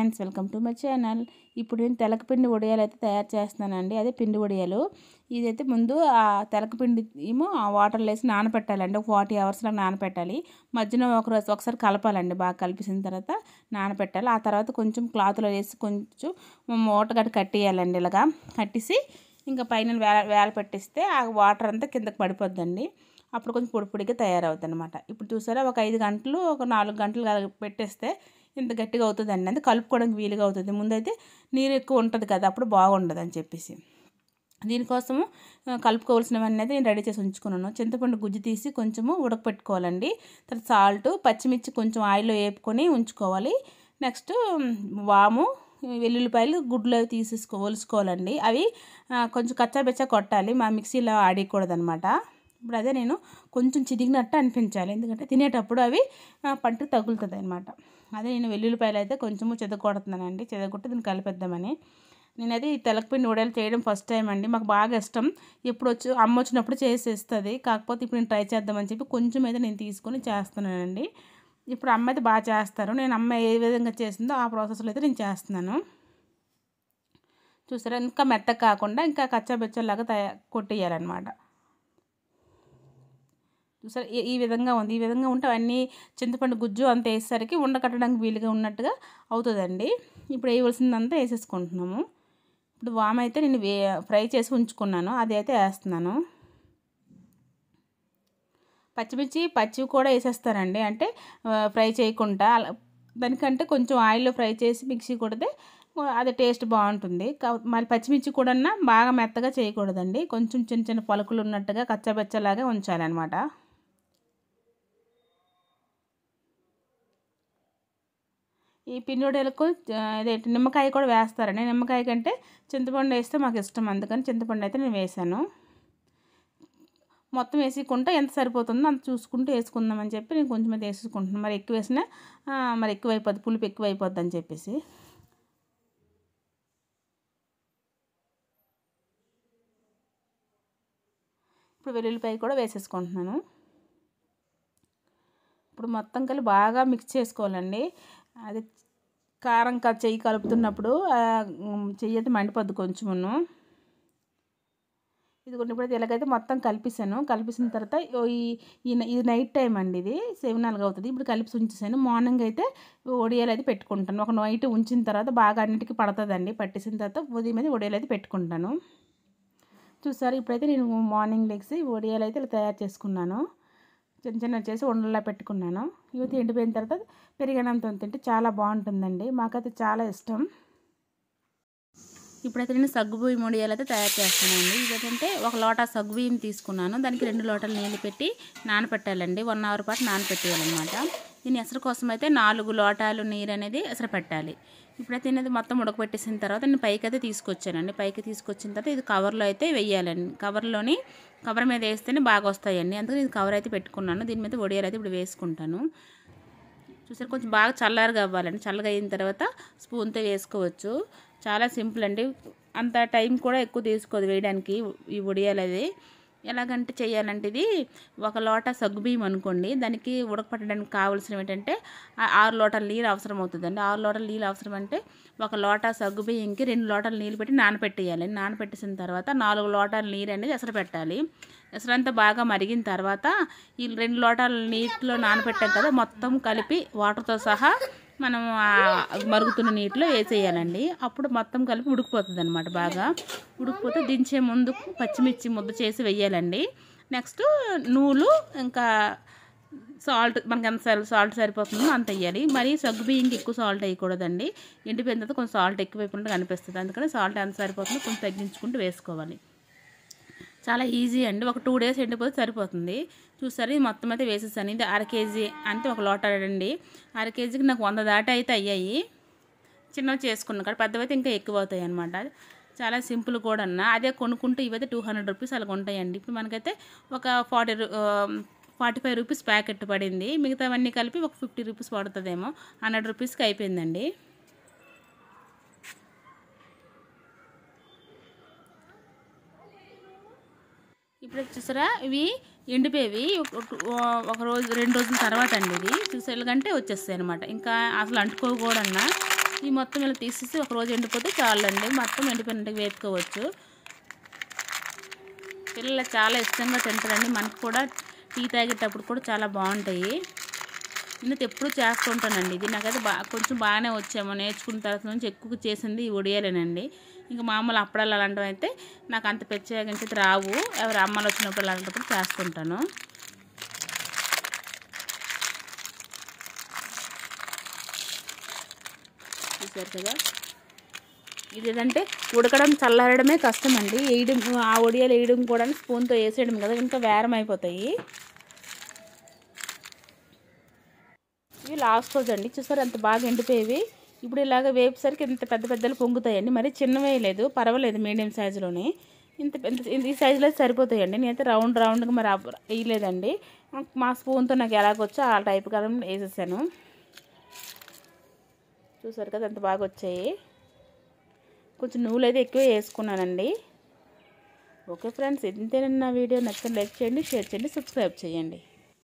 friends welcome to my channel ఇప్పుడు నేను తెలకపిండి వడియాలు అయితే తయారు చేస్తున్నానండి అదే పిండి వడియాలు ఇదైతే ముందు ఆ తెలకపిండి ఏమో ఆ వాటర్లో వేసి నానపెట్టాలండి ఒక ఫార్టీ అవర్స్లో నానపెట్టాలి మధ్యలో ఒక రోజు ఒకసారి కలపాలండి బాగా కలిపేసిన తర్వాత నానపెట్టాలి ఆ తర్వాత కొంచెం క్లాత్లో వేసి కొంచెం మూట గట్టి కట్టేయాలండి ఇలాగా కట్టేసి ఇంకా పైన వేల వేల పెట్టిస్తే ఆ వాటర్ అంతా కిందకి పడిపోద్దండి అప్పుడు కొంచెం పొడి పొడిగా తయారవుతుంది అనమాట ఇప్పుడు చూసారా ఒక ఐదు గంటలు ఒక నాలుగు గంటలు అలా పెట్టేస్తే ఇంత గట్టిగా అవుతుందండి అంటే కలుపుకోవడానికి వీలుగా అవుతుంది ముందైతే నీరు ఎక్కువ ఉంటుంది కదా అప్పుడు బాగుండదు అని చెప్పేసి దీనికోసము ఆ, కలుపుకోవాల్సినవన్నీ అయితే నేను రెడీ చేసి ఉంచుకున్నాను చింతపండు గుజ్జు తీసి కొంచెము ఉడకపెట్టుకోవాలండి తర్వాత సాల్ట్ పచ్చిమిర్చి కొంచెం ఆయిల్లో వేపుకొని ఉంచుకోవాలి నెక్స్ట్ వాము వెల్లుల్లిపాయలు గుడ్లో తీసేసుకో ఒలుసుకోవాలండి అవి ఆ, కొంచెం కచ్చాబెచ్చా కొట్టాలి మా మిక్సీలో ఆడకూడదనమాట ఇప్పుడు అదే నేను కొంచెం చిదిగినట్టు అనిపించాలి ఎందుకంటే తినేటప్పుడు అవి ఆ, పంటకు తగులుతుంది అనమాట అదే నేను వెల్లుల్లిపాయలు అయితే కొంచెము చెదగొడుతున్నానండి చెదగొట్టి దీన్ని కలిపేద్దామని నేనైతే ఈ తెలకపిండి వడలు చేయడం ఫస్ట్ టైం అండి మాకు బాగా ఇష్టం ఎప్పుడు వచ్చి అమ్మ వచ్చినప్పుడు చేసేస్తుంది కాకపోతే ఇప్పుడు నేను ట్రై చేద్దామని చెప్పి కొంచెం అయితే నేను తీసుకొని చేస్తున్నానండి ఇప్పుడు అమ్మ అయితే బాగా చేస్తారు నేను అమ్మ ఏ విధంగా చేసిందో ఆ ప్రాసెస్లో అయితే నేను చేస్తున్నాను చూసారా ఇంకా మెత్తగా కాకుండా ఇంకా కచ్చాబెచ్చలాగా తయా కొట్టేయాలన్నమాట చూసారా ఈ- ఈ విధంగా ఉంది ఈ విధంగా ఉంటే అవన్నీ చింతపండు గుజ్జు అంత వేసేసరికి ఉండకట్టడానికి వీలుగా ఉన్నట్టుగా అవుతుందండి ఇప్పుడు వేయవలసిందంతా వేసేసుకుంటున్నాము ఇప్పుడు వామ్ అయితే నేను వే ఫ్రై చేసి ఉంచుకున్నాను అది అయితే వేస్తున్నాను పచ్చిమిర్చి పచ్చివి కూడా వేసేస్తారండి అంటే ఆ, ఫ్రై చేయకుండా అలా దానికంటే కొంచెం ఆయిల్లో ఫ్రై చేసి మిక్సీ కొడితే ఆ, అది టేస్ట్ బాగుంటుంది కా- మరి పచ్చిమిర్చి కూడా బాగా మెత్తగా చేయకూడదండి కొంచెం చిన్న చిన్న పలుకులు ఉన్నట్టుగా కచ్చబెచ్చలాగా ఉంచాలన్నమాట ఈ పిండివడలకు అదేంటి నిమ్మకాయ కూడా వేస్తారండి నిమ్మకాయ కంటే చింతపండు వేస్తే మాకు ఇష్టం అందుకని చింతపండు అయితే నేను వేసాను మొత్తం వేసుకుంటే ఎంత సరిపోతుందో అంత చూసుకుంటూ వేసుకుందామని చెప్పి నేను కొంచెం అయితే వేసుకుంటున్నాను మరి ఎక్కువ వేసినా ఆ, మరి ఎక్కువ అయిపోద్ది పులుపు ఎక్కువ అయిపోద్ది అని చెప్పేసి ఇప్పుడు వెల్లుల్లిపాయ కూడా వేసేసుకుంటున్నాను ఇప్పుడు మొత్తం కలిపి బాగా మిక్స్ చేసుకోవాలండి అది కారం క చెయ్యి కలుపుతున్నప్పుడు ఆ, ఉమ్, చెయ్యి అయితే మండిపోద్ది కొంచెమును ఇది కొన్ని ఇప్పుడు ఇలాగైతే మొత్తం కలిపేసాను కలిపేసిన తర్వాత ఓ ఈ ఈ న- ఇది నైట్ టైం అండి ఇది సెవెన్ నాలుగు అవుతుంది ఇప్పుడు కలిపి ఉంచేసాను మార్నింగ్ అయితే ఒడియాలు అయితే పెట్టుకుంటాను ఒక నైట్ ఉంచిన తర్వాత బాగా అన్నిటికీ పడుతుందండి పట్టేసిన తర్వాత ఉదయం అయితే ఒడియాలు అయితే పెట్టుకుంటాను చూసారు ఇప్పుడైతే నేను మార్నింగ్ లెగ్సి ఒడియాలు అయితే ఇలా తయారు చేసుకున్నాను చిన్న చిన్న చేసి ఉండలా పెట్టుకున్నాను ఇవి ఎండిపోయిన తర్వాత పెరిగినంత తింటే చాలా బాగుంటుందండి మాకైతే చాలా ఇష్టం ఇప్పుడైతే నేను సగ్గుబియ్యం వడియాలు అయితే తయారు చేస్తున్నానండి ఇదేంటంటే ఒక లోటా సగ్గుబియ్యం తీసుకున్నాను దానికి రెండు లోటాలు నీళ్ళు పెట్టి నానపెట్టాలండి వన్ అవర్ పాటు నానపెట్టేయాలన్నమాట దీని ఎసరు కోసం అయితే నాలుగు లోటాలు నీరు అనేది ఎసరు పెట్టాలి ఇప్పుడైతే నేను అది మొత్తం ఉడకబెట్టేసిన తర్వాత నేను పైకి అయితే తీసుకొచ్చానండి పైకి తీసుకొచ్చిన తర్వాత ఇది కవర్లో అయితే వేయాలండి కవర్లోని కవర్ మీద వేస్తేనే బాగా వస్తాయండి అందుకని ఇది కవర్ అయితే పెట్టుకున్నాను దీని మీద వడియాలు అయితే ఇప్పుడు వేసుకుంటాను చూసారు కొంచెం బాగా చల్లారుగా అవ్వాలండి చల్లగా అయిన తర్వాత స్పూన్తో వేసుకోవచ్చు చాలా సింపుల్ అండి అంత టైం కూడా ఎక్కువ తీసుకోదు వేయడానికి ఈ వడియాలు అది ఎలాగంటే చేయాలంటే ఇది ఒక లోట సగ్గుబియ్యం అనుకోండి దానికి ఉడకపట్టడానికి కావాల్సినవి ఏంటంటే ఆ- ఆరు లోటాల నీళ్ళు అవసరం అవుతుందండి ఆరు లోటాల నీళ్ళు అవసరం అంటే ఒక లోటా సగ్గుబియ్యంకి రెండు లోటాల నీళ్ళు పెట్టి నానపెట్టేయాలి నానపెట్టేసిన తర్వాత నాలుగు లోటాల నీరు అనేది ఎసరు పెట్టాలి ఎసరంతా బాగా మరిగిన తర్వాత ఈ రెండు లోటాల నీటిలో నానపెట్టాం కదా మొత్తం కలిపి వాటర్తో సహా మనం ఆ మరుగుతున్న నీటిలో వేసేయాలండి అప్పుడు మొత్తం కలిపి ఉడికిపోతుంది అనమాట బాగా ఉడికిపోతే దించే ముందు పచ్చిమిర్చి ముద్ద చేసి వేయాలండి నెక్స్ట్ నూలు ఇంకా సాల్ట్ మనకి ఎంత సరి సాల్ట్ సరిపోతుందో అంత వేయాలి మరి సగ్గు బియ్యంకి ఎక్కువ సాల్ట్ వేయకూడదండి ఎండిపోయిన తర్వాత కొంచెం సాల్ట్ ఎక్కువ వేయకుండా కనిపిస్తుంది అందుకని సాల్ట్ ఎంత సరిపోతుందో కొంచెం తగ్గించుకుంటూ వేసుకోవాలి చాలా ఈజీ అండి ఒక టూ డేస్ ఎండిపోతే సరిపోతుంది చూసారు ఇది మొత్తం అయితే వేసేసాను ఇది అర కేజీ అంటే ఒక లోట అండి అర కేజీకి నాకు వంద దాటి అయితే అయ్యాయి చిన్నవి చేసుకున్నాను కానీ పెద్దవైతే ఇంకా ఎక్కువ అవుతాయి అనమాట చాలా సింపుల్ కూడా అన్న అదే కొనుక్కుంటే ఇవైతే టూ హండ్రెడ్ రూపీస్ అలాగ ఉంటాయండి ఇప్పుడు మనకైతే ఒక forty forty five rupees packet పడింది మిగతావన్నీ కలిపి ఒక ఫిఫ్టీ రూపీస్ పడుతుందేమో హండ్రెడ్ రూపీస్కి అయిపోయిందండి ఇప్పుడు చూసారా ఇవి ఎండిపోయేవి ఒక- ఒక రోజు రెండు రోజుల తర్వాత అండి ఇది చూసేలాగంటే వచ్చేస్తాయి అనమాట ఇంకా అసలు అంటుకోకూడన్నా ఈ మొత్తం ఇలా తీసేసి ఒక రోజు ఎండిపోతే చాలండి మొత్తం ఎండిపోయినట్టుగా వేపుకోవచ్చు పిల్లలు చాలా ఇష్టంగా తింటారండి మనకు కూడా టీ తాగేటప్పుడు కూడా చాలా బాగుంటాయి నేను ఎప్పుడు చేస్తూ ఉంటానండి ఇది నాకైతే బా కొంచెం బాగానే వచ్చాము నేర్చుకున్న తర్వాత నుంచి ఎక్కువ చేసింది ఈ ఒడియాలేనండి ఇంకా మామూలు అప్పడాలు అలాంటివి అయితే నాకు అంత ప్రత్యేకించి రావు ఎవరు అమ్మలు వచ్చినప్పుడు అలాంటప్పుడు చేస్తుంటాను చూసారు కదా ఇది ఏదంటే ఉడకడం చల్లారడమే కష్టం అండి వేయడం ఆ ఒడియాలు వేయడం కూడా స్పూన్తో వేసేయడం కదా ఇంకా వేరం అయిపోతాయి ఇవి లాస్ట్ రోజు అండి చూసారు అంత బాగా ఎండిపోయేవి ఇప్పుడు ఇలాగ వేపేసరికి ఇంత పెద్ద పెద్దలు పొంగుతాయండి మరి చిన్నవే లేదు పర్వాలేదు మీడియం సైజులోనే ఇంత ఇంత ఈ సైజులో అయితే సరిపోతాయండి నేనైతే రౌండ్ రౌండ్గా మరి అబ్బ- వేయలేదండి మా స్పూన్తో నాకు ఎలాగొచ్చో ఆ టైప్ కాలం వేసేసాను చూసారు కదా ఎంత బాగా వచ్చాయి కొంచెం నువ్వులు అయితే ఎక్కువ వేసుకున్నానండి ఓకే ఫ్రెండ్స్ ఇంతేనన్నా వీడియో నచ్చిన లైక్ చేయండి షేర్ చేయండి సబ్స్క్రైబ్ చేయండి